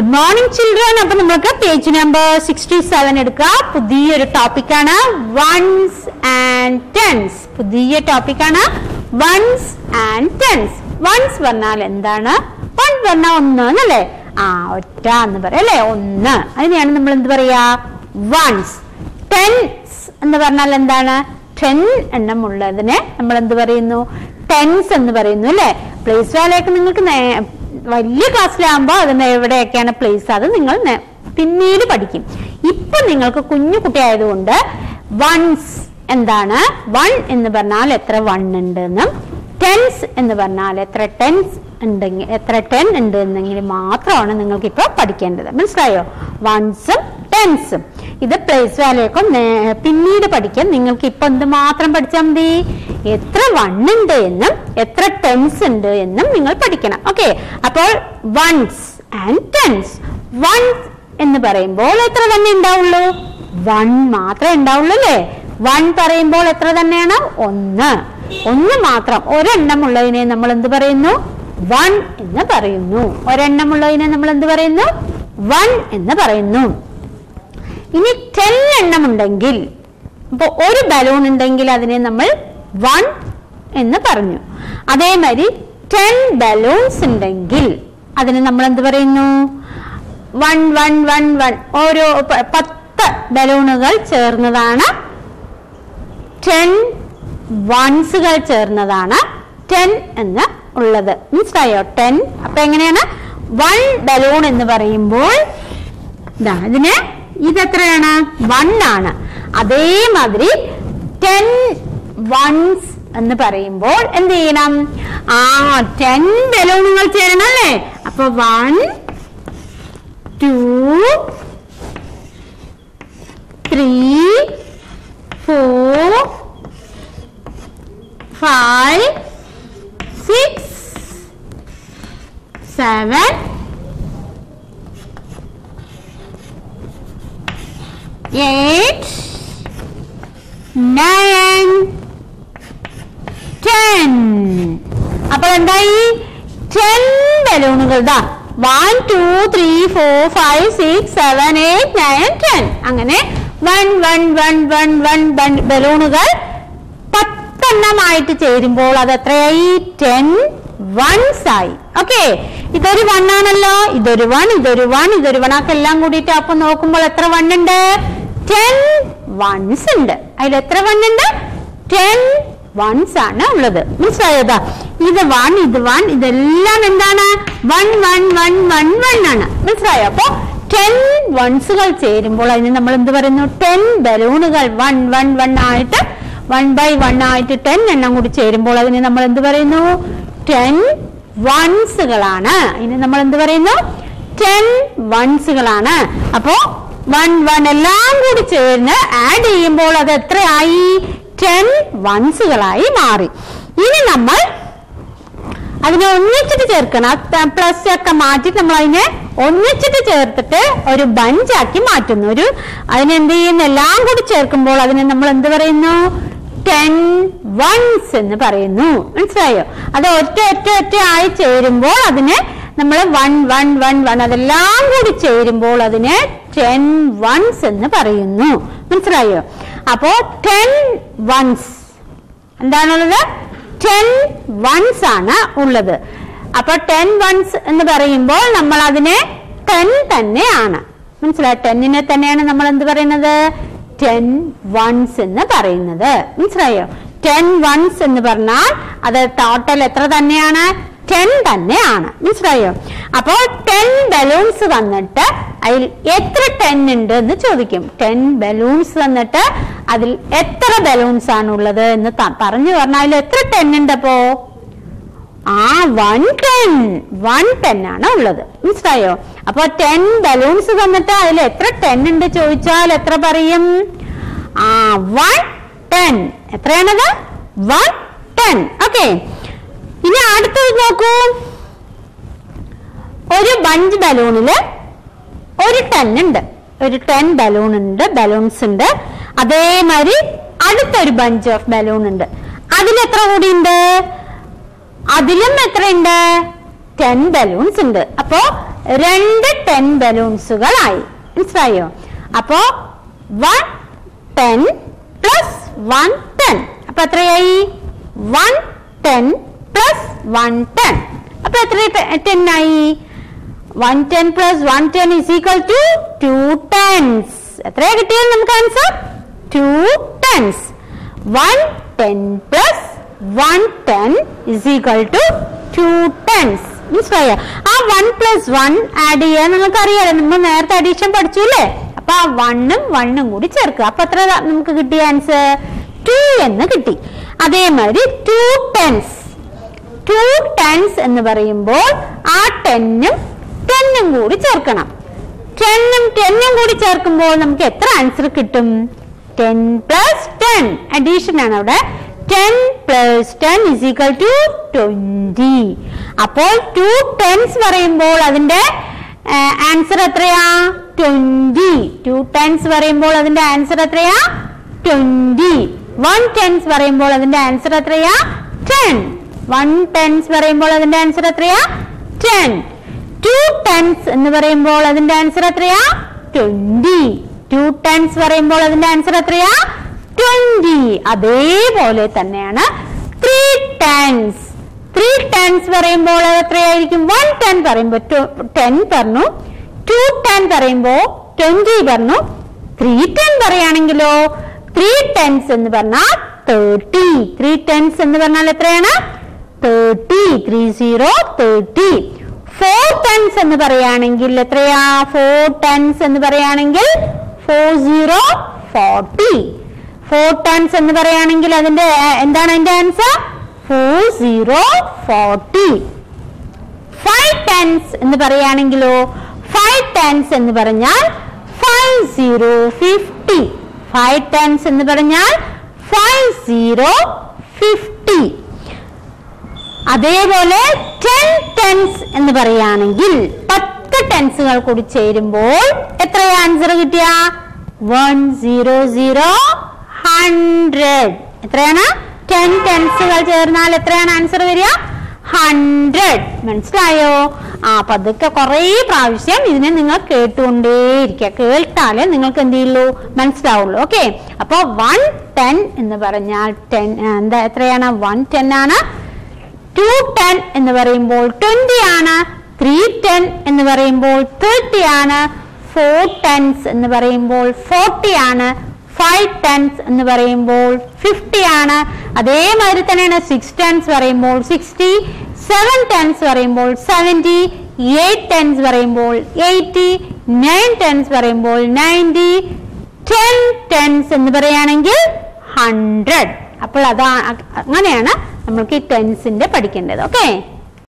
Good morning children അപ്പൊ നമുക്ക് page number sixty seven എടുക്കുക പുതിയൊരു ടോപ്പിക്കാണ് വൺസ് ആൻഡ് ടെൻസ് പുതിയ ടോപ്പിക്കാണ് വൺസ് ആൻഡ് ടെൻസ് വൺസ് പറഞ്ഞാൽ എന്താണ് വൺ പറഞ്ഞാൽ ഒന്ന് എന്നല്ലേ ആ ഒറ്റ എന്ന് പറയാം അല്ലേ ഒന്ന് അതിനെയാണ് നമ്മൾ എന്ത് പറയാ വൺസ് ടെൻസ് എന്ന് പറഞ്ഞാൽ എന്താണ് ടെൻ എണ്ണം ഉള്ളതിനെ നമ്മൾ എന്ത് പറയുന്നു ടെൻസ് എന്ന് പറയുന്നു അല്ലേ പ്ലേസ് വാലയൊക്കെ നിങ്ങൾക്ക് നേ- വലിയ ക്ലാസ്സിലാകുമ്പോൾ അതിന് എവിടെയൊക്കെയാണ് പ്ലേസ് അത് നിങ്ങൾ നേ- പിന്നീട് പഠിക്കും ഇപ്പൊ നിങ്ങൾക്ക് കുഞ്ഞു കുട്ടിയായതുകൊണ്ട് വൺസ് എന്താണ് വൺ എന്ന് പറഞ്ഞാൽ എത്ര വൺ ഉണ്ട് എന്നും ടെൻസ് എന്ന് പറഞ്ഞാൽ എത്ര ടെൻസ് ഉണ്ടെങ്കിൽ എത്ര ടെൻ ഉണ്ട് എന്നെങ്കിൽ മാത്രമാണ് നിങ്ങൾക്ക് ഇപ്പൊ പഠിക്കേണ്ടത് മനസ്സിലായോ വൺസും ടെൻസും ഇത് പ്ലേസ് വാല്യൊക്കെ നേ- പിന്നീട് പഠിക്കാം നിങ്ങൾക്ക് ഇപ്പൊ എന്ത് മാത്രം പഠിച്ചാൽ മതി എത്ര വൺ ഉണ്ട് എന്നും എത്ര ടെൻസ് ഉണ്ട് എന്നും നിങ്ങൾ പഠിക്കണം ഓക്കെ അപ്പോൾ വൺസ് ആൻഡ് ടെൻസ് വൺസ് എന്ന് പറയുമ്പോൾ എത്ര തന്നെ ഉണ്ടാവുള്ളൂ വൺ മാത്രമേ ഉണ്ടാവുള്ളൂ അല്ലേ വൺ പറയുമ്പോൾ എത്ര തന്നെയാണ് ഒന്ന് ഒന്ന് മാത്രം ഒരെണ്ണം ഉള്ളതിനെ നമ്മൾ എന്ത് പറയുന്നു വൺ എന്ന് പറയുന്നു ഒരെണ്ണം ഉള്ളതിനെ നമ്മൾ എന്ത് പറയുന്നു വൺ എന്ന് പറയുന്നു ഇനി ടെൻ എണ്ണം ഉണ്ടെങ്കിൽ ഇപ്പൊ ഒരു ബലൂൺ ഉണ്ടെങ്കിൽ അതിനെ നമ്മൾ വൺ എന്ന് പറഞ്ഞു അതേമാതിരി ടെൻ ബലൂൺസ് ഉണ്ടെങ്കിൽ അതിന് നമ്മൾ എന്ത് പറയുന്നു വൺ വൺ വൺ വൺ ഓരോ പ- പത്ത് ബലൂണുകൾ ചേർന്നതാണ് ടെൻ വൺസുകൾ ചേർന്നതാണ് ടെൻ എന്ന് ഉള്ളത് മനസ്സിലായോ ടെൻ അപ്പൊ എങ്ങനെയാണ് വൺ ബലൂൺ എന്ന് പറയുമ്പോൾ ഇതാ ഇതിന് ഇതെത്രയാണ് വൺ ആണ് അതേമാതിരി ടെൻ വൺസ് എന്ന് പറയുമ്പോൾ എന്ത് ചെയ്യണം ആ ടെൻ ബലൂണുകൾ ചേരണം അല്ലേ അപ്പൊ one two three four five six seven eight, nine, ten. അപ്പൊ എന്തായി ടെൻ ബലൂണുകൾ ദാ one two three four five six seven eight nine ten അങ്ങനെ one one one one one one ബലൂണുകൾ പത്തെണ്ണമായിട്ട് ചേരുമ്പോൾ അത് എത്രയായി ടെൻ വൺസ് ആയി ഓക്കെ ഇതൊരു വൺ ആണല്ലോ ഇതൊരു വൺ ഇതൊരു വൺ ഇതൊരു വൺ ഒക്കെ എല്ലാം കൂടിയിട്ട് അപ്പൊ നോക്കുമ്പോൾ എത്ര വൺ ഉണ്ട് ടെൻ വൺസ് ഉണ്ട് അതിൽ എത്ര വൺ ഉണ്ട് ടെൻ വൺസ് ആണ് ഉള്ളത് മനസ്സിലായതാ ഇത് വൺ ഇത് വൺ ഇതെല്ലാം എന്താണ് one one one one one ആണ് മനസ്സിലായോ അപ്പൊ ടെൻ വൺസുകൾ ചേരുമ്പോൾ അതിന് നമ്മൾ എന്ത് പറയുന്നു ടെൻ ബലൂണുകൾ വൺ വൺ വൺ ആയിട്ട് വൺ ബൈ വൺ ആയിട്ട് ടെൻ എണ്ണം കൂടി ചേരുമ്പോൾ അതിന് നമ്മൾ എന്ത് പറയുന്നു ടെൻ വൺസുകളാണ് ഇതിന് നമ്മൾ എന്ത് പറയുന്നു ടെൻ വൺസുകളാണ് അപ്പോ വൺ വൺ എല്ലാം കൂടി ചേർന്ന് ആഡ് ചെയ്യുമ്പോൾ അത് എത്രയായി ടെൻ വൺസുകളായി മാറി ഇനി നമ്മൾ അതിനെ ഒന്നിച്ചിട്ട് ചേർക്കണം പ്ലസ് ഒക്കെ മാറ്റി നമ്മൾ അതിനെ ഒന്നിച്ചിട്ട് ചേർത്തിട്ട് ഒരു ബഞ്ചാക്കി മാറ്റുന്നു ഒരു അതിനെന്ത് ചെയ്യുന്നു എല്ലാം കൂടി ചേർക്കുമ്പോൾ അതിനെ നമ്മൾ എന്ത് പറയുന്നു ടെൻ വൺസ് എന്ന് പറയുന്നു മനസ്സിലായോ അത് ഒറ്റ ഒറ്റ ഒറ്റ ആയി ചേരുമ്പോൾ അതിനെ നമ്മൾ വൺ വൺ വൺ വൺ അതെല്ലാം കൂടി ചേരുമ്പോൾ അതിനെ ടെൻ വൺസ് എന്ന് പറയുന്നു മനസ്സിലായോ അപ്പോ ടെൻ വൺസ് എന്താണുള്ളത് ടെൻ വൺസ് ആണ് ഉള്ളത് അപ്പൊ ടെൻ വൺസ് എന്ന് പറയുമ്പോൾ നമ്മൾ അതിനെ ടെൻ തന്നെയാണ് മനസ്സിലായോ ടെന്നിനെ തന്നെയാണ് നമ്മൾ എന്ത് പറയുന്നത് ടെൻ വൺസ് എന്ന് പറയുന്നത് മനസ്സിലായോ ടെൻ വൺസ് എന്ന് പറഞ്ഞാൽ അത് ടോട്ടൽ എത്ര തന്നെയാണ് ടെൻ തന്നെയാണ് മനസ്സിലായോ അപ്പോ ടെൻ ബലൂൺസ് തന്നിട്ട് അതിൽ എത്ര ടെൻ ഉണ്ട് എന്ന് ചോദിക്കും ടെൻ ബലൂൺസ് തന്നിട്ട് അതിൽ എത്ര ബലൂൺസ് ആണ് ഉള്ളത് എന്ന് ത- പറഞ്ഞു പറഞ്ഞാൽ അതിൽ എത്ര ടെൻ ഉണ്ട് അപ്പോ ആ വൺ ടെൻ വൺ ടെൻ ആണ് ഉള്ളത് മനസ്സിലായോ അപ്പൊ ടെൻ ബലൂൺസ് തന്നിട്ട് അതിൽ എത്ര ടെൻ ഉണ്ട് ചോദിച്ചാൽ എത്ര പറയും ആ വൺ ടെൻ എത്രയാണത് വൺ ടെൻ ഓക്കെ ഇനി അടുത്തത് നോക്കൂ ഒരു ബഞ്ച് ബലൂണില് ഒരു ടെൻ ഉണ്ട് ഒരു ടെൻ ബലൂൺ ഉണ്ട് ബലൂൺസ് ഉണ്ട് അതേമാതിരി അടുത്തൊരു ബഞ്ച് ഓഫ് ബലൂൺ ഉണ്ട് അതിൽ എത്ര കൂടി ഉണ്ട് അതിലും എത്രയുണ്ട് ടെൻ ബലൂൺസ് ഉണ്ട് അപ്പോ രണ്ട് ടെൻ ബലൂൺസുകളായി മനസ്സിലായോ അപ്പോ one ten plus one ten അപ്പൊ എത്രയായി one ten plus one ten അപ്പൊ എത്ര ടെൻ ആയി one ten plus one ten is equal to two tens എത്രയാ കിട്ടിയത് നമുക്ക് answer two tens one ten plus one ten is equal to two tens മനസ്സിലായോ ആ വൺ പ്ലസ് വൺ ആഡ് ചെയ്യാൻ നിങ്ങൾക്ക് അറിയാലോ നമ്മൾ നേരത്തെ അഡീഷൻ പഠിച്ചു അല്ലേ അപ്പൊ ആ വണ്ണും വണ്ണും കൂടി ചേർക്കുക അപ്പൊ എത്ര നമുക്ക് കിട്ടിയ ആൻസർ ടു എന്ന് കിട്ടി അതേമാതിരി ടു ടെൻസ് ടു ടെൻസ് എന്ന് പറയുമ്പോൾ ആ ടെന്നും ടെന്നും കൂടി ചേർക്കണം ടെന്നും ടെന്നും കൂടി ചേർക്കുമ്പോൾ നമുക്ക് എത്ര ആൻസർ കിട്ടും ടെൻ പ്ലസ് ടെൻ അഡീഷൻ ആണ് അവിടെ ten plus ten is equal to twenty അപ്പോൾ ടു ടെൻസ് പറയുമ്പോൾ അതിന്റെ ആൻസർ എത്രയാ ട്വന്റി ടു ടെൻസ് പറയുമ്പോൾ അതിന്റെ ആൻസർ എത്രയാ ട്വന്റി വൺ ടെൻസ് പറയുമ്പോൾ അതിന്റെ ആൻസർ എത്രയാ ടെൻ വൺ ടെൻസ് പറയുമ്പോൾ അതിന്റെ ആൻസർ എത്രയാ ടെൻ ടു ടെൻസ് എന്ന് പറയുമ്പോൾ അതിന്റെ ആൻസർ എത്രയാ ട്വന്റി ടു ടെൻസ് പറയുമ്പോൾ അതിന്റെ ആൻസർ എത്രയാ ട്വന്റി അതേപോലെ തന്നെയാണ് ത്രീ ടെൻസ് ത്രീ ടെൻസ് പറയുമ്പോൾ അത് എത്രയായിരിക്കും വൺ ടെൻ പറയുമ്പോൾ ടെൻ പറഞ്ഞു ടു ടെൻ പറയുമ്പോൾ ട്വന്റി പറഞ്ഞു ത്രീ ടെൻ പറയുകയാണെങ്കിലോ ത്രീ ടെൻസ് എന്ന് പറഞ്ഞാൽ തേർട്ടി ത്രീ ടെൻസ് എന്ന് പറഞ്ഞാൽ എത്രയാണ് thirty three zero thirty four tens എന്ന് പറയുകയാണെങ്കിൽ എത്രയാ ഫോർ ടെൻസ് എന്ന് പറയുകയാണെങ്കിൽ four zero forty four tens എന്ന് പറയുകയാണെങ്കിൽ അതിന്റെ ആ, എന്താണ് അതിന്റെ answer four zero forty five tens എന്ന് പറയുകയാണെങ്കിലോ ഫൈവ് ടെൻസ് എന്ന് പറഞ്ഞാൽ five zero fifty five tens എന്ന് പറഞ്ഞാൽ ഫൈവ് സീറോ ഫിഫ്റ്റി അതേപോലെ ടെൻ ടെൻസ് എന്ന് പറയുകയാണെങ്കിൽ പത്ത് ടെൻസുകൾ കൂടി ചേരുമ്പോൾ എത്ര ആൻസർ കിട്ടിയ വൺ സീറോ സീറോ ഹൺഡ്രഡ് എത്രയാണ് ടെൻ ടെൻസുകൾ ചേർന്നാൽ എത്രയാണ് ആൻസർ വരിക ഹൺഡ്രഡ് മനസ്സിലായോ ആ പതുക്കെ കുറേ പ്രാവശ്യം ഇതിനെ നിങ്ങൾ കേട്ടുകൊണ്ടേയിരിക്കുക കേട്ടാലേ നിങ്ങൾക്ക് എന്ത് ചെയ്യുള്ളൂ മനസ്സിലാവുള്ളൂ ഓക്കെ അപ്പൊ വൺ ടെൻ എന്ന് പറഞ്ഞാൽ ടെൻ എന്താ എത്രയാണ് വൺ ടെൻ ആണ് ടു ടെൻ എന്ന് പറയുമ്പോൾ ട്വന്റി ആണ് ത്രീ ടെൻ എന്ന് പറയുമ്പോൾ തേർട്ടി ആണ് ഫോർ ടെൻസ് എന്ന് പറയുമ്പോൾ ഫോർട്ടി ആണ് ഫൈവ് ടെൻസ് എന്ന് പറയുമ്പോൾ ഫിഫ്റ്റി ആണ് അതേമാതിരി തന്നെയാണ് സിക്സ് ടെൻസ് പറയുമ്പോൾ സിക്സ്റ്റി സെവൻ ടെൻസ് പറയുമ്പോൾ സെവൻറ്റി എയ്റ്റ് ടെൻസ് പറയുമ്പോൾ എയ്റ്റി നയൻ ടെൻസ് പറയുമ്പോൾ നയൻറ്റി ടെൻ ടെൻസ് എന്ന് പറയുകയാണെങ്കിൽ ഹൺഡ്രഡ് അപ്പോൾ അതാ അങ്ങനെയാണ് നമ്മൾക്ക് ഈ ടെൻസിന്റെ പഠിക്കേണ്ടത് ഓക്കെ